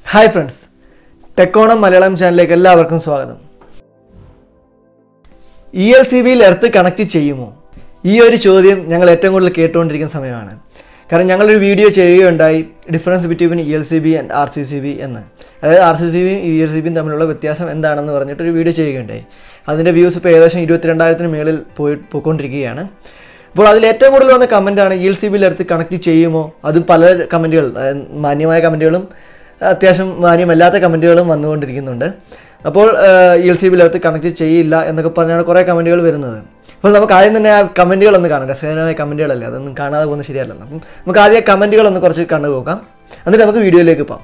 hi friends ടെക്കോണം Malayalam ചാനലിലേക്ക് എല്ലാവർക്കും സ്വാഗതം ഇ എൽ സി ബിയിൽ എർത്ത് കണക്ട് ചെയ്യുമോ ഈ ഒരു ചോദ്യം ഞങ്ങൾ ഏറ്റവും കൂടുതൽ കേട്ടുകൊണ്ടിരിക്കുന്ന സമയമാണ് കാരണം ഞങ്ങളൊരു വീഡിയോ ചെയ്യുകയുണ്ടായി difference between E L C B and R C C B എന്ന് അതായത് ആർ സി സി ബിയും ഇ എൽ സി ബിയും തമ്മിലുള്ള വ്യത്യാസം എന്താണെന്ന് പറഞ്ഞിട്ട് ഒരു വീഡിയോ ചെയ്യുകയുണ്ടായി അതിൻ്റെ വ്യൂസ് ഇപ്പോൾ ഏകദേശം ഇരുപത്തിരണ്ടായിരത്തിന് മേളിൽ പോയി പോയിക്കൊണ്ടിരിക്കുകയാണ് അപ്പോൾ അതിൽ ഏറ്റവും കൂടുതൽ വന്ന കമൻറ്റാണ് ഇ എൽ സി ബിയിൽ എടുത്ത് കണക്ട് ചെയ്യുമോ അതും പല കമൻറ്റുകൾ മാന്യമായ കമൻറ്റുകളും അത്യാവശ്യം മാന്യമല്ലാത്ത കമൻറ്റുകളും വന്നുകൊണ്ടിരിക്കുന്നുണ്ട് അപ്പോൾ ഇ എൽ സി ബിയിലകത്ത് കണക്ട് ചെയ്യില്ല എന്നൊക്കെ പറഞ്ഞാണ് കുറേ കമൻറ്റുകൾ വരുന്നത് അപ്പോൾ നമുക്ക് ആദ്യം തന്നെ ആ കമൻറ്റുകളൊന്ന് കാണാം രസകരമായ കമൻറ്റുകളല്ലേ അതൊന്നും കാണാതെ പോകുന്നത് ശരിയല്ലല്ലോ അപ്പം നമുക്ക് ആദ്യം കമൻറ്റുകളൊന്ന് കുറച്ച് കണ്ടു നോക്കാം എന്നിട്ട് നമുക്ക് വീഡിയോയിലേക്ക് പോകാം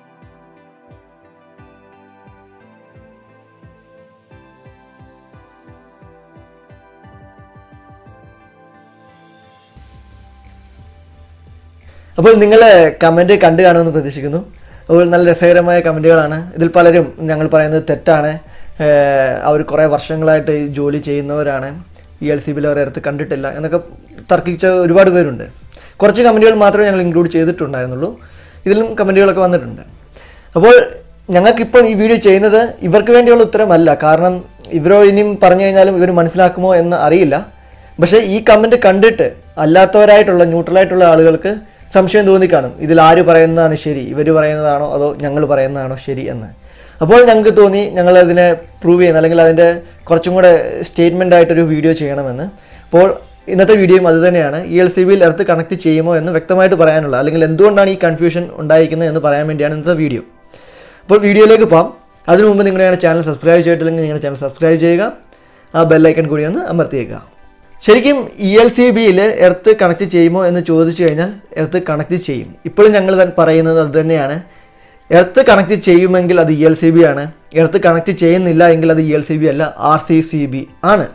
അപ്പോൾ നിങ്ങൾ കമൻറ്റ് കണ്ടു കാണുമെന്ന് പ്രതീക്ഷിക്കുന്നു അപ്പോൾ നല്ല രസകരമായ കമൻറ്റുകളാണ് ഇതിൽ പലരും ഞങ്ങൾ പറയുന്നത് തെറ്റാണ് ഏഹ് അവർ കുറേ വർഷങ്ങളായിട്ട് ഈ ജോലി ചെയ്യുന്നവരാണ് ഇ എൽ സി ബിയിൽ അവർ അടുത്ത് കണ്ടിട്ടില്ല എന്നൊക്കെ തർക്കിച്ച ഒരുപാട് പേരുണ്ട് കുറച്ച് കമൻറ്റുകൾ മാത്രമേ ഞങ്ങൾ ഇൻക്ലൂഡ് ചെയ്തിട്ടുണ്ടായിരുന്നുള്ളൂ ഇതിലും കമൻറ്റുകളൊക്കെ വന്നിട്ടുണ്ട് അപ്പോൾ ഞങ്ങൾക്കിപ്പോൾ ഈ വീഡിയോ ചെയ്യുന്നത് ഇവർക്ക് വേണ്ടിയുള്ള ഉത്തരമല്ല കാരണം ഇവരോ ഇനിയും പറഞ്ഞു കഴിഞ്ഞാലും ഇവർ മനസ്സിലാക്കുമോ എന്ന് അറിയില്ല പക്ഷേ ഈ കമൻറ്റ് കണ്ടിട്ട് അല്ലാത്തവരായിട്ടുള്ള ന്യൂട്രലായിട്ടുള്ള ആളുകൾക്ക് സംശയം തോന്നിക്കാണും ഇതിൽ ആര് പറയുന്നതാണ് ശരി ഇവർ പറയുന്നതാണോ അതോ ഞങ്ങൾ പറയുന്നതാണോ ശരി എന്ന് അപ്പോൾ ഞങ്ങൾക്ക് തോന്നി ഞങ്ങൾ അതിനെ പ്രൂവ് ചെയ്യുന്ന അല്ലെങ്കിൽ അതിൻ്റെ കുറച്ചും കൂടെ സ്റ്റേറ്റ്മെൻ്റ് ആയിട്ടൊരു വീഡിയോ ചെയ്യണമെന്ന് അപ്പോൾ ഇന്നത്തെ വീഡിയോയും അത് തന്നെയാണ് ഇ എൽ സി ബിയിൽ എർത്ത് കണക്ട് ചെയ്യുമോ എന്ന് വ്യക്തമായിട്ട് പറയാനുള്ള അല്ലെങ്കിൽ എന്തുകൊണ്ടാണ് ഈ കൺഫ്യൂഷൻ ഉണ്ടായിരിക്കുന്നത് എന്ന് പറയാൻ വേണ്ടിയാണ് ഇന്നത്തെ വീഡിയോ അപ്പോൾ വീഡിയോയിലേക്ക് പോകാം അതിനു മുമ്പ് നിങ്ങളുടെ ചാനൽ സബ്സ്ക്രൈബ് ചെയ്തിട്ടില്ലെങ്കിൽ നിങ്ങളുടെ ചാനൽ സബ്സ്ക്രൈബ് ചെയ്യുക ആ ബെല്ലൈക്കൺ കൂടി ഒന്ന് അമർത്തിയേക്കുക ശരിക്കും ഇ എൽ സി ബിയിൽ എർത്ത് കണക്ട് ചെയ്യുമോ എന്ന് ചോദിച്ചു കഴിഞ്ഞാൽ എർത്ത് കണക്ട് ചെയ്യും ഇപ്പോഴും ഞങ്ങൾ തന്നെ പറയുന്നത് അത് തന്നെയാണ് എർത്ത് കണക്ട് ചെയ്യുമെങ്കിൽ അത് ഇ എൽ സി ബി ആണ് എർത്ത് കണക്ട് ചെയ്യുന്നില്ല എങ്കിൽ അത് ഇ എൽ സി ബി അല്ല ആർ സി സി ബി ആണ്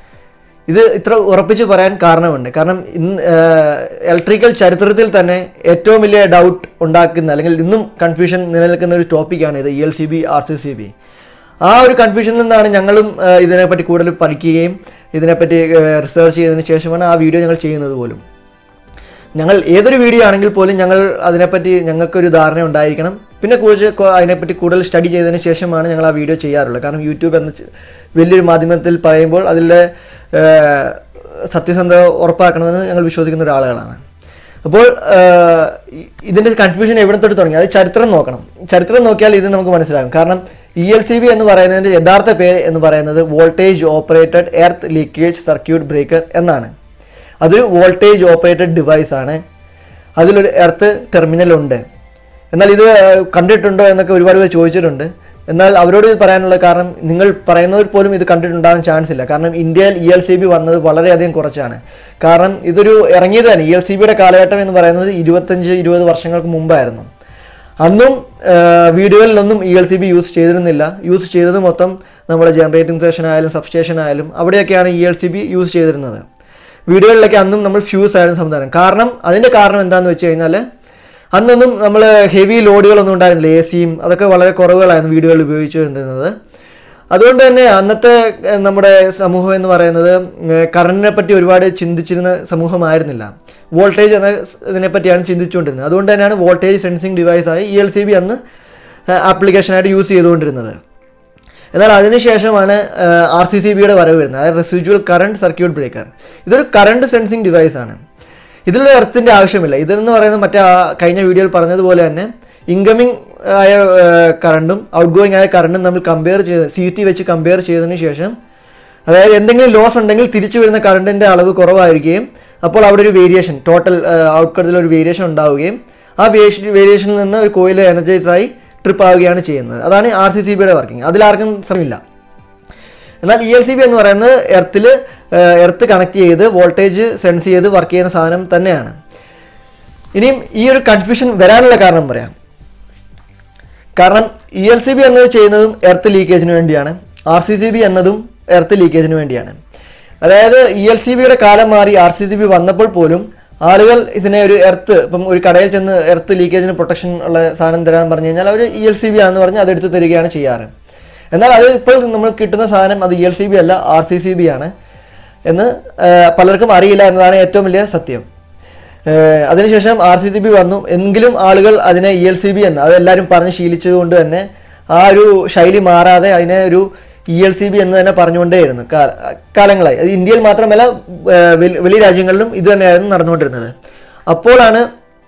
ഇത് ഇത്ര ഉറപ്പിച്ച് പറയാൻ കാരണമുണ്ട് കാരണം ഇന്ന് ഇലക്ട്രിക്കൽ ചരിത്രത്തിൽ തന്നെ ഏറ്റവും വലിയ ഡൗട്ട് ഉണ്ടാക്കുന്ന അല്ലെങ്കിൽ ഇന്നും കൺഫ്യൂഷൻ നിലനിൽക്കുന്ന ഒരു ടോപ്പിക്കാണ് ഇത് E L C B R C C B ആ ഒരു കൺഫ്യൂഷനിൽ നിന്നാണ് ഞങ്ങളും ആ, ഇതിനെപ്പറ്റി കൂടുതൽ പഠിക്കുകയും ഇതിനെപ്പറ്റി റിസർച്ച് ചെയ്തതിന് ശേഷമാണ് ആ വീഡിയോ ഞങ്ങൾ ചെയ്യുന്നത് പോലും ഞങ്ങൾ ഏതൊരു വീഡിയോ ആണെങ്കിൽ പോലും ഞങ്ങൾ അതിനെപ്പറ്റി ഞങ്ങൾക്കൊരു ധാരണ ഉണ്ടായിരിക്കണം പിന്നെ കൂടുതൽ കൊ- അതിനെപ്പറ്റി കൂടുതൽ സ്റ്റഡി ചെയ്തതിന് ശേഷമാണ് ഞങ്ങൾ ആ വീഡിയോ ചെയ്യാറുള്ളത് കാരണം യൂട്യൂബ് എന്ന ച- വലിയൊരു മാധ്യമത്തിൽ പറയുമ്പോൾ അതിലെ ഏഹ്, സത്യസന്ധത ഉറപ്പാക്കണമെന്ന് ഞങ്ങൾ വിശ്വസിക്കുന്ന ഒരാളുകളാണ് അപ്പോൾ ഏഹ്, ഇ- ഇതിൻ്റെ കൺഫ്യൂഷൻ എവിടെ തൊട്ട് തുടങ്ങി അത് ചരിത്രം നോക്കണം ചരിത്രം നോക്കിയാൽ ഇത് നമുക്ക് മനസ്സിലാകും കാരണം ഇ എൽ സി ബി എന്ന് പറയുന്നതിൻ്റെ യഥാർത്ഥ പേര് എന്ന് പറയുന്നത് voltage operated earth leakage circuit breaker എന്നാണ് അതൊരു വോൾട്ടേജ് ഓപ്പറേറ്റഡ് ഡിവൈസ് ആണ് അതിലൊരു എർത്ത് ടെർമിനൽ ഉണ്ട് എന്നാൽ ഇത് ഏഹ്, കണ്ടിട്ടുണ്ടോ എന്നൊക്കെ ഒരുപാട് പേര് ചോദിച്ചിട്ടുണ്ട് എന്നാൽ അവരോട് ഇത് പറയാനുള്ള കാരണം നിങ്ങൾ പറയുന്നവർ പോലും ഇത് കണ്ടിട്ടുണ്ടാകാൻ ചാൻസ് ഇല്ല കാരണം ഇന്ത്യയിൽ ഇ എൽ സി ബി വന്നത് വളരെയധികം കുറച്ചാണ് കാരണം ഇതൊരു ഇറങ്ങിയത് തന്നെ ഇ എൽ സി ബിയുടെ കാലഘട്ടം എന്ന് പറയുന്നത് ഇരുപത്തഞ്ച് ഇരുപത് വർഷങ്ങൾക്ക് മുമ്പായിരുന്നു അന്നും ഏഹ്, വീടുകളിലൊന്നും E L C B use ചെയ്തിരുന്നില്ല യൂസ് ചെയ്തത് മൊത്തം നമ്മുടെ ജനറേറ്റിംഗ് സ്റ്റേഷൻ ആയാലും സബ്സ്റ്റേഷൻ ആയാലും അവിടെയൊക്കെയാണ് E L C B use ചെയ്തിരുന്നത് വീടുകളിലൊക്കെ അന്നും നമ്മൾ ഫ്യൂസ് ആയിരുന്നു സംവിധാനം കാരണം അതിൻ്റെ കാരണം എന്താണെന്ന് വെച്ച് കഴിഞ്ഞാൽ അന്നൊന്നും നമ്മൾ ഹെവി ലോഡുകളൊന്നും ഉണ്ടായിരുന്നില്ല എ സിയും അതൊക്കെ വളരെ കുറവുകളായിരുന്നു വീടുകളിൽ ഉപയോഗിച്ചുകൊണ്ടിരുന്നത് അതുകൊണ്ട് തന്നെ അന്നത്തെ ഏഹ്, നമ്മുടെ സമൂഹം എന്ന് പറയുന്നത് കറണ്ടിനെ പറ്റി ഒരുപാട് ചിന്തിച്ചിരുന്ന സമൂഹമായിരുന്നില്ല വോൾട്ടേജ് എന്ന ഇതിനെപ്പറ്റിയാണ് ചിന്തിച്ചുകൊണ്ടിരുന്നത് അതുകൊണ്ട് തന്നെയാണ് വോൾട്ടേജ് സെൻസിങ് ഡിവൈസായി ഇ എൽ സി ബി അന്ന് ആപ്ലിക്കേഷനായിട്ട് യൂസ് ചെയ്തുകൊണ്ടിരുന്നത് എന്നാൽ അതിനുശേഷമാണ് ആർ സി സി ബിയുടെ വരവ് വരുന്നത് അതായത് റെസിജ്വൽ കറണ്ട് സർക്യൂട്ട് ബ്രേക്കർ ഇതൊരു കറണ്ട് സെൻസിങ് ഡിവൈസ് ആണ് ഇതിലുള്ള എർത്തിൻ്റെ ആവശ്യമില്ല ഇതെന്ന് പറയുന്നത് മറ്റേ ആ കഴിഞ്ഞ വീഡിയോയിൽ പറഞ്ഞതുപോലെ തന്നെ ഇൻകമിങ് ആയ കറണ്ടും ഔട്ട് ഗോയിങ് ആയ കറണ്ടും നമ്മൾ കമ്പയർ ചെയ്ത് സി ടി വെച്ച് കമ്പയർ ചെയ്തതിന് ശേഷം അതായത് എന്തെങ്കിലും ലോസ് ഉണ്ടെങ്കിൽ തിരിച്ചു വരുന്ന കറണ്ടിൻ്റെ അളവ് കുറവായിരിക്കുകയും അപ്പോൾ അവിടെ ഒരു വേരിയേഷൻ ടോട്ടൽ ഔട്ട്കട്ടിൽ ഒരു വേരിയേഷൻ ഉണ്ടാവുകയും ആ വേരിയേഷനിൽ നിന്ന് ഒരു കോയിൽ എനർജൈസ് ആയി ട്രിപ്പ് ആവുകയാണ് ചെയ്യുന്നത് അതാണ് ആർ സി സി ബിയുടെ വർക്കിംഗ് അതിലാർക്കും സമയമില്ല എന്നാൽ ഇ എൽ സി ബി എന്ന് പറയുന്നത് എർത്തിൽ എർത്ത് കണക്ട് ചെയ്ത് വോൾട്ടേജ് സെൻസ് ചെയ്ത് വർക്ക് ചെയ്യുന്ന സാധനം തന്നെയാണ് ഇനിയും ഈ ഒരു കൺഫ്യൂഷൻ വരാനുള്ള കാരണം പറയാം കാരണം ഇ എൽ സി ബി എന്നത് ചെയ്യുന്നതും എർത്ത് ലീക്കേജിന് വേണ്ടിയാണ് ആർ സി സി ബി എന്നതും എർത്ത് ലീക്കേജിന് വേണ്ടിയാണ് അതായത് ഇ എൽ സി ബിയുടെ കാലം മാറി ആർ സി സി ബി വന്നപ്പോൾ പോലും ആളുകൾ ഇതിനെ ഒരു എർത്ത് ഇപ്പം ഒരു കടയിൽ ചെന്ന് എർത്ത് ലീക്കേജിന് പ്രൊട്ടക്ഷൻ ഉള്ള സാധനം തരാൻ പറഞ്ഞു കഴിഞ്ഞാൽ അവർ ഇ എൽ സി ബി ആണെന്ന് പറഞ്ഞ് അതെടുത്ത് തരികയാണ് ചെയ്യാറ് എന്നാൽ അത് ഇപ്പോൾ നമ്മൾ കിട്ടുന്ന സാധനം അത് ഇ എൽ സി ബി അല്ല ആർ സി സി ബി ആണ് എന്ന് ആ, പലർക്കും അറിയില്ല എന്നതാണ് ഏറ്റവും വലിയ സത്യം ഏഹ് അതിനുശേഷം ആർ സി സി ബി വന്നു എങ്കിലും ആളുകൾ അതിനെ ഇ എൽ സി ബി എന്ന് അതെല്ലാവരും പറഞ്ഞ് ശീലിച്ചതുകൊണ്ട് തന്നെ ആ ഒരു ശൈലി മാറാതെ അതിനെ ഒരു ഇ എൽ സി ബി എന്ന് തന്നെ പറഞ്ഞുകൊണ്ടേയിരുന്നു കാ- കാലങ്ങളായി അത് ഇന്ത്യയിൽ മാത്രമല്ല ഏഹ് വെളി- വെളി രാജ്യങ്ങളിലും ഇത് തന്നെയായിരുന്നു നടന്നുകൊണ്ടിരുന്നത് അപ്പോഴാണ്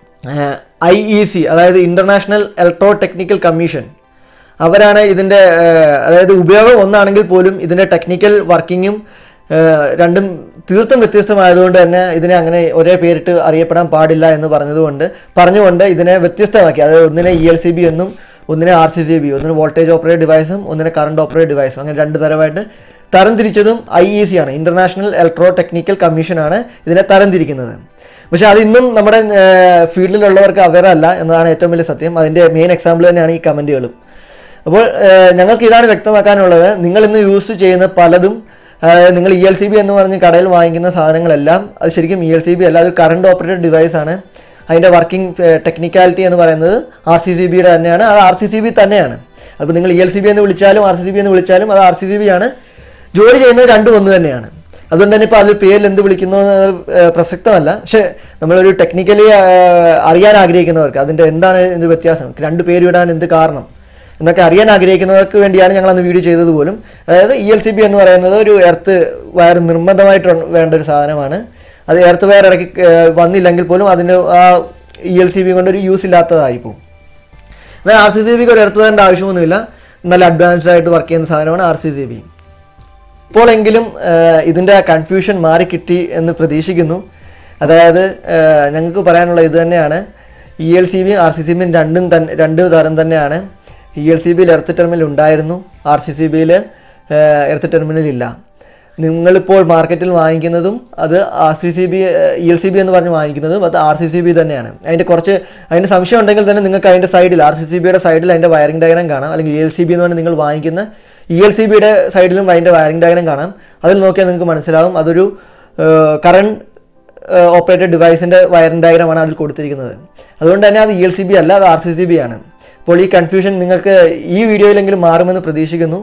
ഐ ഇ സി അതായത് ഇന്റർനാഷണൽ ഇലക്ട്രോ ടെക്നിക്കൽ കമ്മീഷൻ അവരാണ് ഇതിൻ്റെ ഏഹ്, അതായത് ഉപയോഗം ഒന്നാണെങ്കിൽ പോലും ഇതിൻ്റെ ടെക്നിക്കൽ വർക്കിങ്ങും ഏഹ്, രണ്ടും തീർത്തും വ്യത്യസ്തമായതുകൊണ്ട് തന്നെ ഇതിനെ അങ്ങനെ ഒരേ പേരിട്ട് അറിയപ്പെടാൻ പാടില്ല എന്ന് പറഞ്ഞതുകൊണ്ട് പറഞ്ഞുകൊണ്ട് ഇതിനെ വ്യത്യസ്തമാക്കി അതായത് ഒന്നിനെ ഇ എൽ സി ബി എന്നും ഒന്നിനെ ആർ സി സി ബി ഒന്നിന് വോൾട്ടേജ് ഓപ്പറേറ്റ് ഡിവൈസും ഒന്നിനെ കറണ്ട് ഓപ്പറേറ്റ് ഡിവൈസും അങ്ങനെ രണ്ട് തരമായിട്ട് തരംതിരിച്ചതും ഐ ഇ സി ആണ് ഇന്റർനാഷണൽ ഇലക്ട്രോ ടെക്നിക്കൽ കമ്മീഷനാണ് ഇതിനെ തരംതിരിക്കുന്നത് പക്ഷെ അത് ഇന്നും നമ്മുടെ ഏഹ്, ഫീൽഡിലുള്ളവർക്ക് അവയർ അല്ല എന്നതാണ് ഏറ്റവും വലിയ സത്യം അതിൻ്റെ മെയിൻ എക്സാമ്പിൾ തന്നെയാണ് ഈ കമൻറ്റുകളും അപ്പോൾ ഏഹ്, ഞങ്ങൾക്ക് ഇതാണ് വ്യക്തമാക്കാനുള്ളത് നിങ്ങൾ ഇന്ന് യൂസ് ചെയ്യുന്ന പലതും അതായത് നിങ്ങൾ ഇ എൽ സി ബി എന്ന് പറഞ്ഞ് കടയിൽ വാങ്ങിക്കുന്ന സാധനങ്ങളെല്ലാം അത് ശരിക്കും ഇ എൽ സി ബി അല്ല അത് കറണ്ട് ഓപ്പറേറ്റഡ് ഡിവൈസ് ആണ് അതിൻ്റെ വർക്കിംഗ് ടെക്നിക്കാലിറ്റി എന്ന് പറയുന്നത് ആർ സി സി ബിയുടെ തന്നെയാണ് അത് ആർ സി സി ബി തന്നെയാണ് അപ്പോൾ നിങ്ങൾ ഇ എൽ സി ബി എന്ന് വിളിച്ചാലും ആർ സി സി ബി എന്ന് വിളിച്ചാലും അത് ആർ സി സി ബി ആണ് ജോലി ചെയ്യുന്നത് രണ്ടും ഒന്ന് തന്നെയാണ് അതുകൊണ്ട് തന്നെ ഇപ്പോൾ അതിൽ പേരിൽ എന്ത് വിളിക്കുന്നു എന്നത്, ഏഹ്, പ്രസക്തമല്ല പക്ഷേ നമ്മളൊരു ടെക്നിക്കലി അറിയാൻ ആഗ്രഹിക്കുന്നവർക്ക് അതിൻ്റെ എന്താണ് ഇത് വ്യത്യാസം രണ്ട് പേര് ഇടാൻ എന്ത് കാരണം എന്നൊക്കെ അറിയാൻ ആഗ്രഹിക്കുന്നവർക്ക് വേണ്ടിയാണ് ഞങ്ങൾ അന്ന് വീഡിയോ ചെയ്തത് പോലും അതായത് ഇ എൽ സി ബി എന്ന് പറയുന്നത് ഒരു എർത്ത് വയർ നിർബന്ധമായിട്ട് വേണ്ട ഒരു സാധനമാണ് അത് എർത്ത് വയർ ഇടയ്ക്ക് ഏഹ്, വന്നില്ലെങ്കിൽ പോലും അതിന് ആ ഇ എൽ സി ബി കൊണ്ട് ഒരു യൂസ് ഇല്ലാത്തതായി പോകും എന്നാൽ ആർ സി സി ബിക്ക് ഒരു എർത്ത് വയറിൻ്റെ ആവശ്യമൊന്നുമില്ല നല്ല അഡ്വാൻസ്ഡ് ആയിട്ട് വർക്ക് ചെയ്യുന്ന സാധനമാണ് ആർ സി സി ബി ഇപ്പോഴെങ്കിലും ഏഹ്, ഇതിൻ്റെ കൺഫ്യൂഷൻ മാറി കിട്ടി എന്ന് പ്രതീക്ഷിക്കുന്നു അതായത് ഏഹ്, ഞങ്ങൾക്ക് പറയാനുള്ള ഇത് തന്നെയാണ് ഇ എൽ സി ബിയും ആർ സി സി ബിയും രണ്ടും തന്നെ രണ്ട് തരം തന്നെയാണ് ഇ എൽ സി ബിയിൽ എർത്ത് ടെർമിനൽ ഉണ്ടായിരുന്നു ആർ സി സി ബിയിൽ എർത്ത് ടെർമിനൽ ഇല്ല നിങ്ങളിപ്പോൾ മാർക്കറ്റിൽ വാങ്ങിക്കുന്നതും അത് R C C B E L C B എന്ന് പറഞ്ഞ് വാങ്ങിക്കുന്നതും അത് ആർ സി സി ബി തന്നെയാണ് അതിൻ്റെ കുറച്ച് അതിൻ്റെ സംശയം ഉണ്ടെങ്കിൽ തന്നെ നിങ്ങൾക്ക് അതിൻ്റെ സൈഡിൽ ആർ സി സി ബിയുടെ സൈഡിൽ അതിൻ്റെ വയറിംഗ് ഡയഗ്രാം കാണാം അല്ലെങ്കിൽ ഇ എൽ സി ബി എന്ന് പറഞ്ഞ് നിങ്ങൾ വാങ്ങിക്കുന്ന ഇ എൽ സി ബിയുടെ സൈഡിലും അതിൻ്റെ വയറിംഗ് ഡയഗ്രാം കാണാം അതിൽ നോക്കിയാൽ നിങ്ങൾക്ക് മനസ്സിലാവും അതൊരു കറണ്ട് ഓപ്പറേറ്റഡ് ഡിവൈസിൻ്റെ വയറിംഗ് ഡയഗ്രാമാണ് അതിൽ കൊടുത്തിരിക്കുന്നത് അതുകൊണ്ട് തന്നെ അത് ഇ എൽ സി ബി അല്ല അത് ആർ സി സി ബി ആണ് അപ്പോൾ ഈ കൺഫ്യൂഷൻ നിങ്ങൾക്ക് ഈ വീഡിയോയിലെങ്കിലും മാറുമെന്ന് പ്രതീക്ഷിക്കുന്നു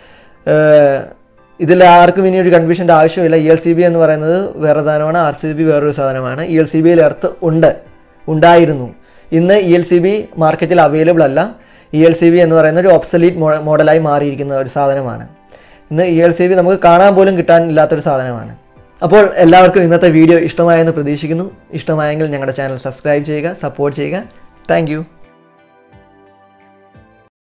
ഏഹ് ഇതിൽ ആർക്കും ഇനി ഒരു കൺഫ്യൂഷൻ്റെ ആവശ്യമില്ല ഇ എൽ സി ബി എന്ന് പറയുന്നത് വേറെ സാധനമാണ് ആർ സി ബി വേറൊരു സാധനമാണ് ഇ എൽ സി ബിയിൽ എർത്ത് ഉണ്ട് ഉണ്ടായിരുന്നു ഇന്ന് ഇ എൽ സി ബി മാർക്കറ്റിൽ അവൈലബിൾ അല്ല ഇ എൽ സി ബി എന്ന് പറയുന്ന ഒരു ഒബ്സലീറ്റ് മോഡലായി മാറിയിരിക്കുന്ന ഒരു സാധനമാണ് ഇന്ന് ഇ എൽ സി ബി നമുക്ക് കാണാൻ പോലും കിട്ടാനില്ലാത്തൊരു സാധനമാണ് അപ്പോൾ എല്ലാവർക്കും ഇന്നത്തെ വീഡിയോ ഇഷ്ടമായെന്ന് പ്രതീക്ഷിക്കുന്നു ഇഷ്ടമായെങ്കിൽ ഞങ്ങളുടെ ചാനൽ സബ്സ്ക്രൈബ് ചെയ്യുക സപ്പോർട്ട് ചെയ്യുക താങ്ക്